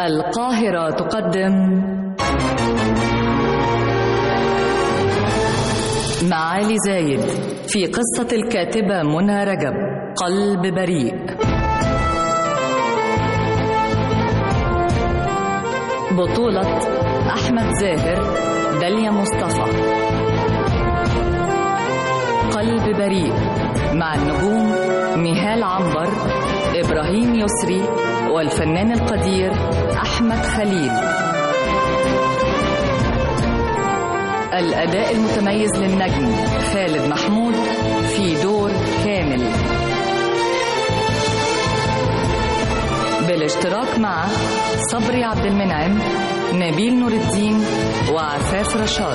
القاهرة تقدم معالي زايد في قصة الكاتبة منى رجب قلب بريء بطولة أحمد زاهر داليا مصطفى قلب بريء مع النجوم نهال عنبر إبراهيم يسري والفنان القدير أحمد خليل الأداء المتميز للنجم خالد محمود في دور كامل بالاشتراك مع صبري عبد المنعم نبيل نور الدين وعفاف رشاد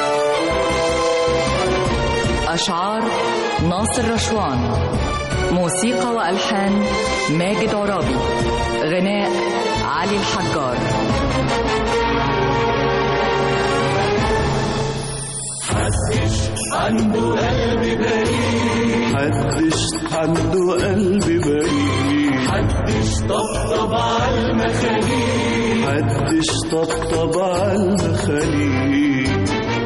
أشعار ناصر رشوان موسيقى وألحان ماجد عرابي غناء علي الحجار حدش عنده قلب بريء حدش عنده قلب بريء حدش طبطب على المخاليق حدش طبطب على المخاليق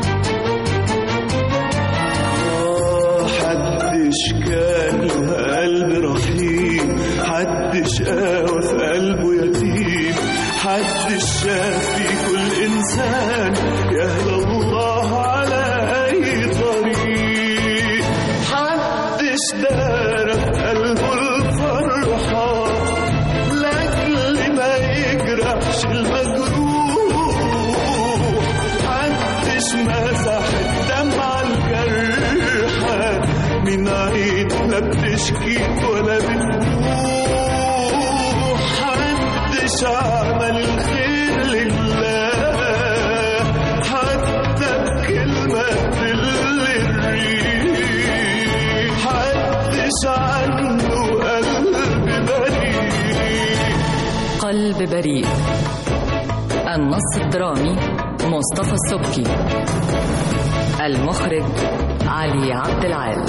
آه، حدش كان له قلب رحيم حدش قاوى في قلبه يتيم حدش شاف في كل انسان يهدى الله على اي طريق حدش دار في قلبه الفرحات لاجل ما يجرحش المجروح محدش مسح الدمعة الجرحى من عين لا بتشكي ولا بتبوح محدش عمل الخير لله حتى بكلمة تل الريح محدش عنده قلب بريء قلب بريء النص الدرامي مصطفى السبكي المخرج علي عبد العال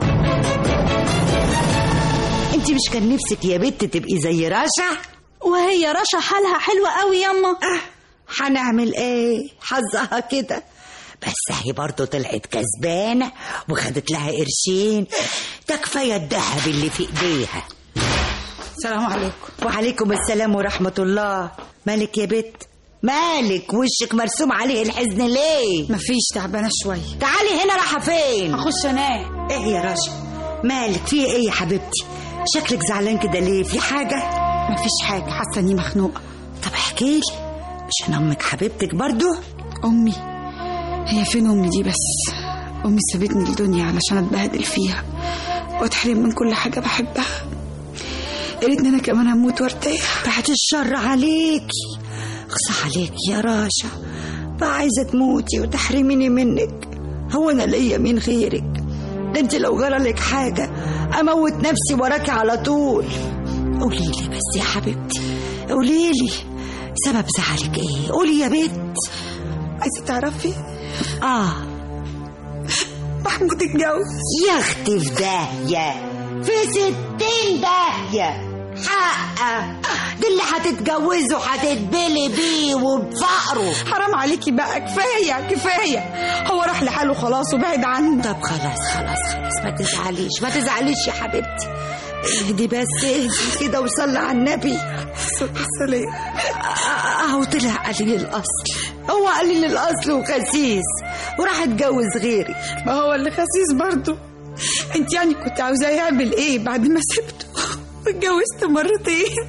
انت مش كان نفسك يا بت تبقي زي رشا وهي رشا حالها حلوة قوي ياما اه هنعمل ايه حظها كده بس هي برضه طلعت كسبانة وخدت لها قرشين ده كفاية الذهب اللي في ايديها السلام عليكم وعليكم السلام ورحمة الله مالك يا بت مالك وشك مرسوم عليه الحزن ليه مفيش تعبانة شوية تعالي هنا رايحة فين هخش انام ايه يا رشا مالك في ايه يا حبيبتي شكلك زعلان كده ليه في حاجة مفيش حاجة حاسة اني مخنوقة طب احكي لي مش انا امك حبيبتك برضو امي هي فين امي دي بس امي سابتني الدنيا علشان اتبهدل فيها واتحرم من كل حاجة بحبها يا ريتني انا كمان هموت وارتاح بعد الشر عليكي اخصى عليكي يا راشا بقى عايزة تموتي وتحرميني منك هو انا ليا مين غيرك ده انت لو جرالك حاجة اموت نفسي وراكي على طول قولي لي بس يا حبيبتي قولي لي سبب زعلك ايه قولي يا بنت عايزة تعرفي اه محمود اتجوز يا اختي في داهية في ستين داهية حقه دي اللي هتتجوزه هتتبلي بيه وبفقره حرام عليكي بقى كفاية كفاية هو راح لحاله خلاص وبعد عنه طب خلاص خلاص خلاص ما تزعليش ما تزعليش يا حبيبتي اهدي بس اهدي كده وصلي على النبي السلام اهو طلع قليل الاصل هو قليل الاصل وخسيس وراح اتجوز غيري ما هو اللي خسيس برضه انت يعني كنت عاوزاه يعمل ايه بعد ما سبته واتجوزت مرتين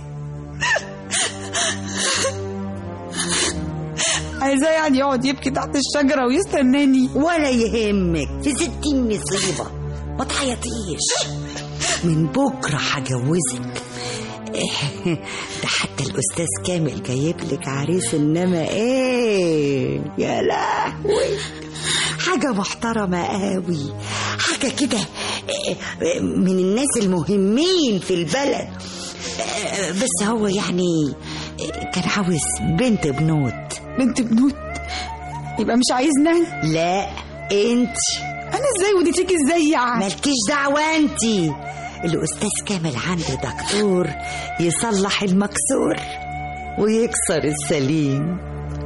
عايزاه يعني يقعد يبكي تحت الشجرة ويستناني ولا يهمك في ستين مصيبة ما تعيطيش من بكرة هجوزك ده حتى الأستاذ كامل جايب لك عريس إنما إيه يا لهوي حاجة محترمة قوي حاجة كده آه، من الناس المهمين في البلد آه، بس هو يعني آه، كان عاوز بنت بنوت بنت بنوت يبقى مش عايزنا أنا. لا انت انا ازاي ودي تيجي ازاي يعني مالكيش دعوة انتي الأستاذ كامل عنده دكتور يصلح المكسور ويكسر السليم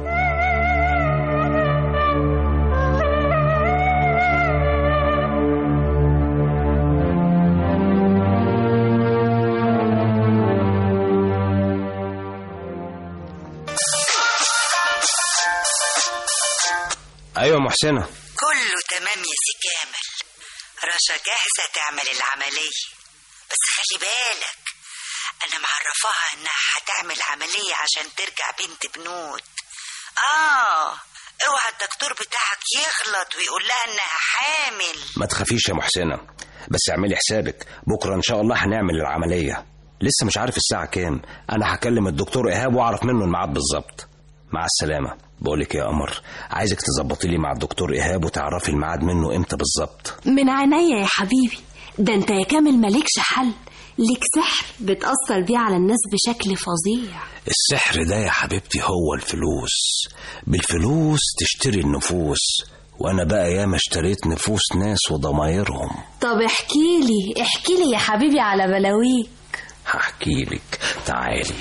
ايوه يا محسنه كله تمام يا سي كامل رشا جاهزة تعمل العملية بس خلي بالك أنا معرفاها إنها هتعمل عملية عشان ترجع بنت بنوت آه اوعى الدكتور بتاعك يغلط ويقول لها إنها حامل ما تخافيش يا محسنه بس اعملي حسابك بكره ان شاء الله هنعمل العمليه لسه مش عارف الساعه كام انا هكلم الدكتور ايهاب واعرف منه الميعاد بالظبط مع السلامه بقولك يا قمر عايزك تظبطي لي مع الدكتور ايهاب وتعرفي الميعاد منه امتى بالظبط من عينيا يا حبيبي ده انت يا كامل مالكش حل ليك سحر بتأثر بيه على الناس بشكل فظيع السحر ده يا حبيبتي هو الفلوس بالفلوس تشتري النفوس وانا بقى ياما اشتريت نفوس ناس وضمايرهم طب احكي لي احكي لي يا حبيبي على بلاويك هحكي لك تعالي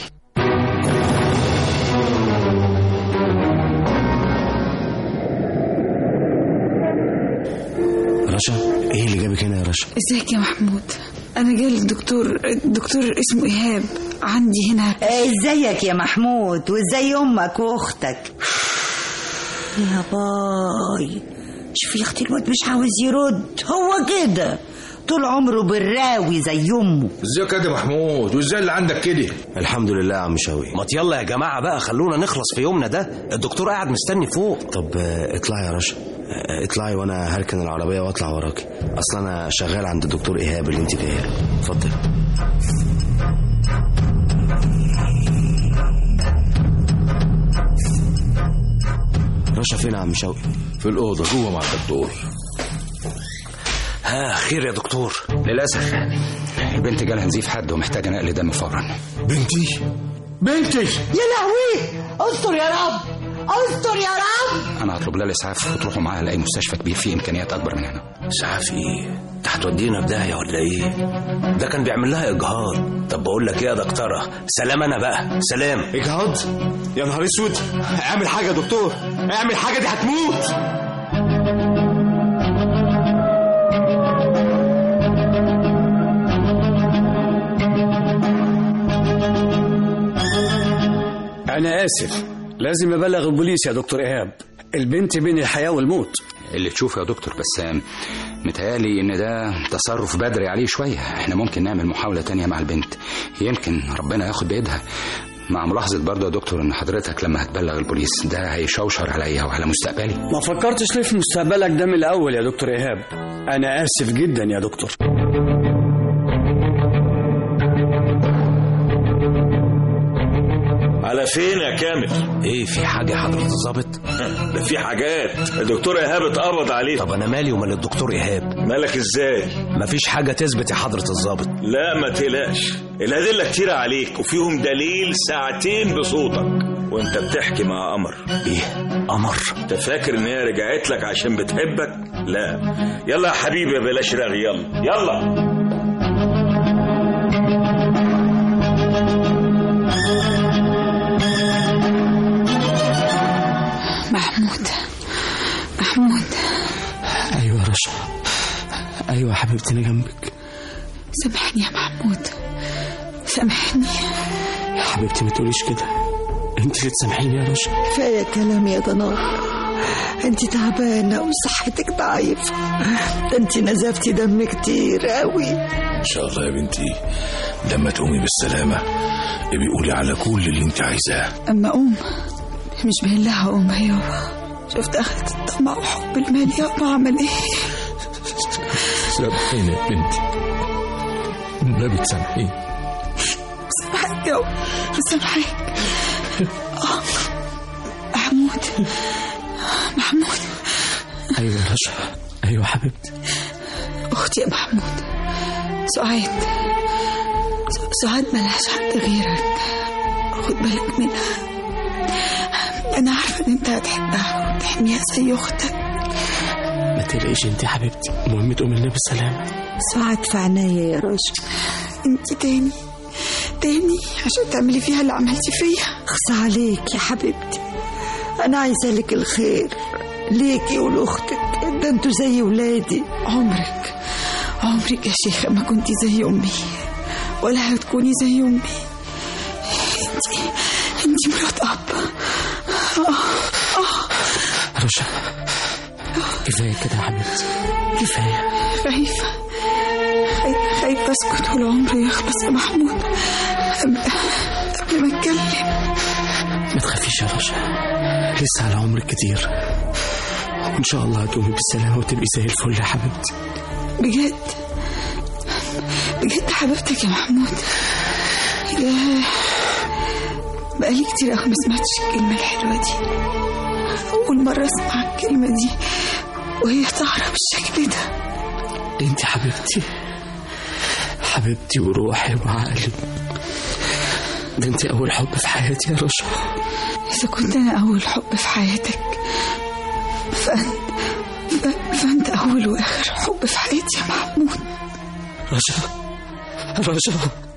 رشا ايه اللي جابك هنا يا رشا ازيك يا محمود انا جاي للدكتور الدكتور اسمه ايهاب عندي هنا ازيك يا محمود وازاي امك واختك يا باي شوفي يا اختي الواد مش عاوز يرد هو كده طول عمره براوي زي امه ازيك يا محمود وازاي اللي عندك كده الحمد لله يا عم شوقي ما يلا يا جماعه بقى خلونا نخلص في يومنا ده الدكتور قاعد مستني فوق طب آه، اطلعي يا رشا آه، اطلعي وانا هركن العربيه واطلع وراكي اصل انا شغال عند الدكتور ايهاب اللي انت جايه له اتفضل رشا فين يا عم شوقي في الاوضه جوه مع الدكتور ها خير يا دكتور للأسف البنت جالها نزيف حد ومحتاجة نقل دم فورا بنتي بنتي يا لهوي استر يا رب استر يا رب أنا هطلب لها الإسعاف وتروحوا معاها لأي مستشفى كبير فيه إمكانيات أكبر من هنا اسعاف ايه انت هتودينا في داهيه ولا ايه ده كان بيعمل لها اجهاض طب بقول لك ايه يا دكتوره سلام انا بقى سلام اجهاض يا نهار اسود اعمل حاجه يا دكتور اعمل حاجه دي هتموت أنا آسف لازم أبلغ البوليس يا دكتور إيهاب البنت بين الحياة والموت اللي تشوفه يا دكتور بس آم، متهيألي إن ده تصرف بدري عليه شوية إحنا ممكن نعمل محاولة تانية مع البنت يمكن ربنا ياخد بإيدها مع ملاحظة برضه يا دكتور إن حضرتك لما هتبلغ البوليس ده هيشوشر عليا وعلى مستقبلي ما فكرتش ليه في مستقبلك ده من الأول يا دكتور إيهاب أنا آسف جدا يا دكتور على فين يا كامل ايه في حاجه يا حضره الظابط ده في حاجات الدكتور ايهاب اتقبض عليه طب انا مالي ومال الدكتور ايهاب مالك ازاي مفيش حاجه تثبت يا حضره الظابط لا ما تقلقش الادله كتيره عليك وفيهم دليل ساعتين بصوتك وانت بتحكي مع قمر ايه قمر انت فاكر ان هي رجعت لك عشان بتحبك لا يلا يا حبيبي بلاش رغي يلا يلا محمود محمود ايوه يا رشا ايوه يا حبيبتي انا جنبك سامحني يا محمود سامحني يا حبيبتي ما تقوليش كده انت اللي تسامحيني يا رشا كفاية كلام يا ضنار انت تعبانة وصحتك ضعيفة ده انت نزفتي دم كتير قوي ان شاء الله يا بنتي لما تقومي بالسلامه ابقي قولي على كل اللي انت عايزاه أما أقوم مش باين لها أقوم يابا شفت أخذت الطمع وحب المال يابا عمل إيه سامحيني يا بنتي النبي تسامحيني سامحك يابا سامحك آه. محمود محمود ايوه يا رشا ايوه حبيبتي أختي يا محمود سعاد س- سعاد ملهاش حد غيرك خد بالك منها أنا عارفة إن أنت هتحبها وتحميها زي أختك ما تقلقيش انت يا حبيبتي المهم تقومي لنا بالسلامه سعاد في عناية يا رشا أنت تاني تاني عشان تعملي فيها اللي عملتي فيا اخصى عليك يا حبيبتي انا عايزه لك الخير ليكي ولاختك ده انتوا زي ولادي عمرك عمرك يا شيخة ما كنتي زي أمي ولا هتكوني زي أمي انتي انتي مرات أب آه آه رشا كفايه كده يا حبيبتي كفايه خايفة خايفة خايفة اسكت والعمر يخلص يا محمود قبل قبل ما اتكلم ما تخافيش يا رشا لسه على عمرك كتير وان شاء الله هتقومي بالسلامه وتبقي زي الفل يا حبيبتي بجد بجد حبيبتك يا محمود يا بقالي كتير قوي ما سمعتش الكلمة الحلوة دي أول مرة أسمع الكلمة دي وهي طاهرة بالشكل ده انت حبيبتي حبيبتي وروحي وعقلي ده انت اول حب في حياتي يا رشا إذا كنت أنا أول حب في حياتك فأنت ف- فأنت أول وآخر حب في حياتي يا محمود رشا رشا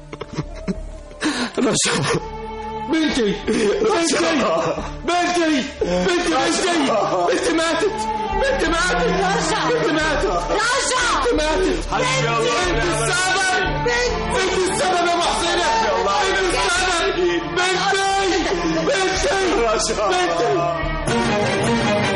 رشا بنتي بنتي بنتي بنتي بنتي بنتي ماتت بنتي ماتت رشا بنتي ماتت رشا بنتي ماتت بنتي السبب بنتي السبب يا محسنة بنتي السبب بنتي بنتي رشا بنتي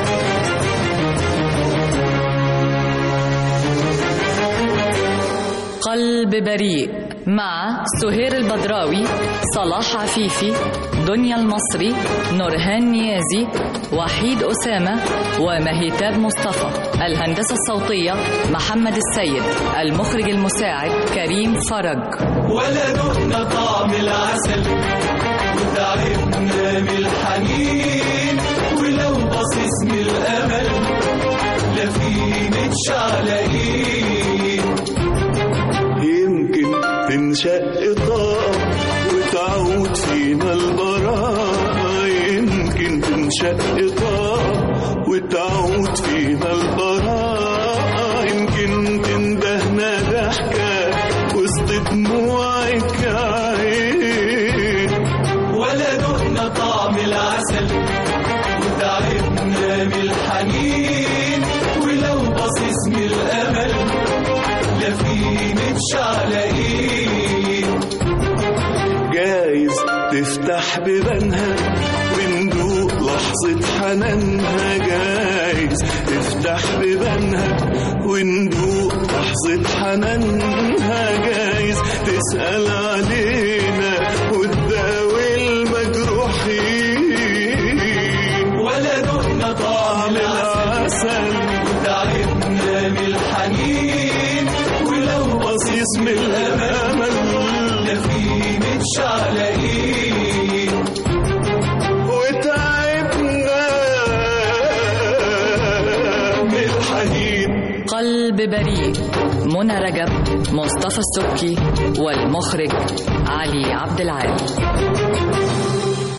قلب بريء مع سهير البدراوي صلاح عفيفي دنيا المصري نورهان نيازي وحيد أسامة ومهيتاب مصطفى الهندسة الصوتية محمد السيد المخرج المساعد كريم فرج ولا دقنا طعم العسل وتعبنا من الحنين ولو باصص من الامل لا في متشعلقين يمكن تنشق طاقة وتعود فينا البراءة يمكن تنشق طاقة وتعود فينا البراءة يمكن تندهنا ضحكة وسط دموعك يا عين ولا دقنا طعم العسل وتعبنا من الحنين ولو باصص من الامل لا في متشعلقين جايز تفتح بيبانها وندوق لحظة حنانها جايز تفتح بيبانها وندوق لحظة حنانها جايز تسأل علينا وتداوي المجروحين ولا دقنا طعم العسل وتعبنا من الحنين ولو بصيص من الأمل لا في متشعلقين وتعبنا من الحنين قلب بريء منى رجب مصطفى السبكي والمخرج علي عبد العال